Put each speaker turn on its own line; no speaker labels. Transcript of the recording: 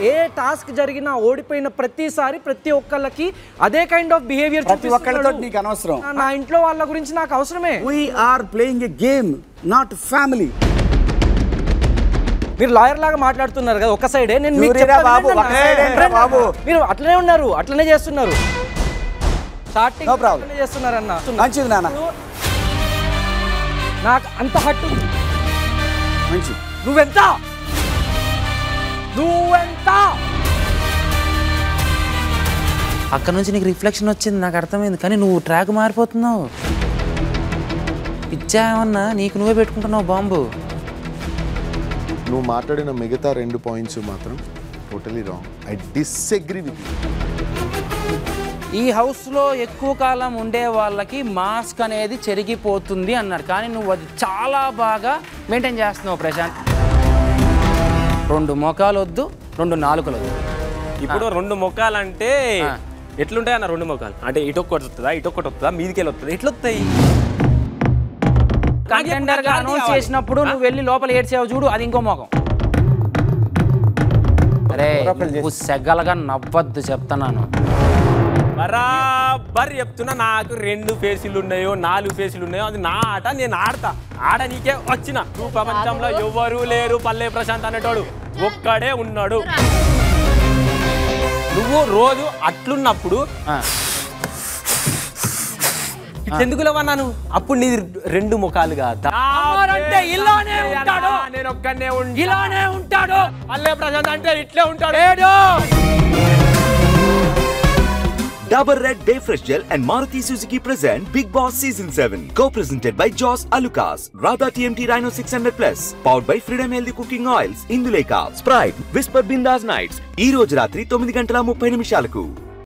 ఏ task జరిగినా ఓడిపోయిన ప్రతిసారి ప్రతి ఒక్కళ్ళకి అదే కైండ్ ఆఫ్ బిహేవియర్
ప్రతి ఒక్కళ్ళతో నీకు అనవసరం
నా ఇంట్లో వాళ్ళ గురించి నాకు అవసరమే
we're playing a game not family
మీరు లాయర్ లాగా మాట్లాడుతున్నారు కదా ఒక సైడే నేను మీకు
ఊరిరా
చెప్పేది
బాబు,
వినండి
ఒక
అన్న.
సైడే ఏంట్రా బాబు?
మీరు అట్లనే ఉన్నారు అట్లనే చేస్తున్నారు స్టార్టింగ్
No problem.
అట్లనే చేస్తున్నారన్న
మంచిది నాన్న
నాకు అంత హట్టు ఉంది.
మంచిది
నువ్వెంత నువ్వెంత
అక్కడ నుంచి నీకు రిఫ్లెక్షన్ వచ్చింది నాకు అర్థమైంది కానీ నువ్వు ట్రాక్ మారిపోతున్నావు పిచ్చా ఏమన్నా నీకు నువ్వే పెట్టుకుంటున్నావు బాంబు
నువ్వు మాట్లాడిన మిగతా రెండు పాయింట్స్ మాత్రం totally wrong I disagree with you
ఈ హౌస్లో ఎక్కువ కాలం ఉండే వాళ్ళకి మాస్క్ అనేది చెరిగిపోతుంది అన్నాడు కానీ నువ్వు అది చాలా బాగా మెయింటైన్ చేస్తున్నావు ప్రశాంత్ రెండు మొఖాలు వద్దు రెండు నాలుకలు వద్దు
ఇప్పుడు రెండు ముఖాలంటే
ఆ.
ఎట్లుంటాయి అన్న రెండు ముఖాలు అంటే ఇటొక్కటి వస్తుందా ఇటొక్కటి వస్తుందా మీదికెళ్ళి వస్తుందా ఎట్లా వస్తాయి
కంటెండర్ గా అనౌన్స్ చేసినప్పుడు నువ్వు వెళ్ళి లోపల ఏడ్చావు చూడు అది ఇంకో మొఖం అరే నువ్వు సెగ్గలుగా నవ్వద్దు చెప్తున్నాను
బరాబర్ చెప్తున్నా నాకు రెండు ఫేసులు ఉన్నాయో నాలుగు ఫేసులు ఉన్నాయో అది నా ఆట నేను ఆడతా ఆడ నీకే వచ్చిన నువ్వు ప్రపంచంలో ఎవరు లేరు పల్లె ప్రశాంత్ అనేటోడు ఒక్కడే ఉన్నాడు నువ్వు రోజు అట్లున్నప్పుడు
ఆ.
ఎందుకు లేవన్నాను అప్పుడు నీ రెండు ముఖాలు కాదా
అమ్మారంటే ఇలానే ఉంటాడు.
నేను ఒక్కనే ఉంటా
ఇలానే ఉంటాడు
పల్లె ప్రశాంత్ అంటే ఇట్లే ఉంటాడు
Dabur Red Day Fresh Gel and Maruti Suzuki present Big Boss Season 7. Co-presented by Joss Alucas, Radha TMT Rhino 600 Plus, powered by Freedom Healthy Cooking Oils, Induleka, Sprite, Whisper Bindas Nights. ఈ రోజు రాత్రి తొమ్మిది గంటల ముప్పై నిమిషాలకు